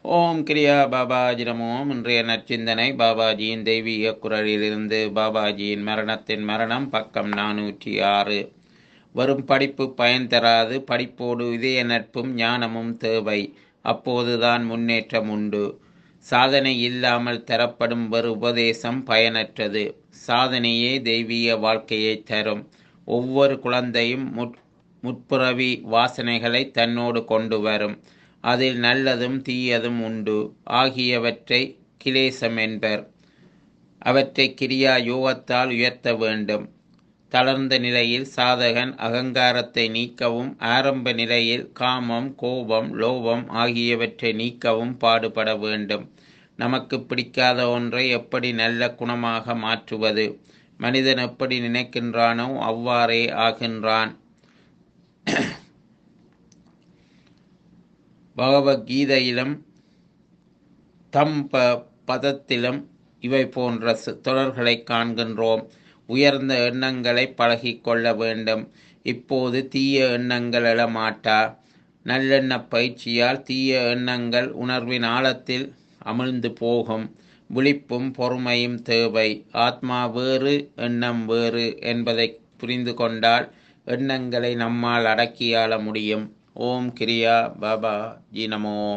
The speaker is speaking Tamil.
ஓம் கிரியா பாபாஜி நமோம் இன்றைய நற்சிந்தனை பாபாஜியின் தெய்வீக குரலிலிருந்து பாபாஜியின் மரணத்தின் மரணம் பக்கம் நானூற்றி ஆறு வரும் படிப்பு பயன் தராது படிப்போடு இதய நட்பும் ஞானமும் தேவை அப்போதுதான் முன்னேற்றம் உண்டு சாதனை இல்லாமல் தரப்படும் ஒரு உபதேசம் பயனற்றது சாதனையே தெய்வீக வாழ்க்கையை தரும் ஒவ்வொரு குழந்தையும் முற் முற்புறவி வாசனைகளை தன்னோடு கொண்டு வரும் அதில் நல்லதும் தீயதும் உண்டு ஆகியவற்றை கிலேசம் என்பர் அவற்றை கிரியா யோகத்தால் உயர்த்த வேண்டும் தளர்ந்த நிலையில் சாதகன் அகங்காரத்தை நீக்கவும் ஆரம்ப நிலையில் காமம் கோபம் லோபம் ஆகியவற்றை நீக்கவும் பாடுபட வேண்டும் நமக்கு பிடிக்காத ஒன்றை எப்படி நல்ல குணமாக மாற்றுவது மனிதன் எப்படி நினைக்கின்றானோ அவ்வாறே ஆகின்றான் பகவத்கீதையிலும் தம் ப பதத்திலும் இவை போன்ற தொடர்களை காண்கின்றோம் உயர்ந்த எண்ணங்களை பழகிக்கொள்ள வேண்டும் இப்போது தீய எண்ணங்கள் எழமாட்டா நல்லெண்ண பயிற்சியால் தீய எண்ணங்கள் உணர்வின் ஆழத்தில் அமிழ்ந்து போகும் விழிப்பும் பொறுமையும் தேவை ஆத்மா வேறு எண்ணம் வேறு என்பதை புரிந்து கொண்டால் எண்ணங்களை நம்மால் அடக்கியாள முடியும் ஓம் கிரியா பாபா ஜி நமோ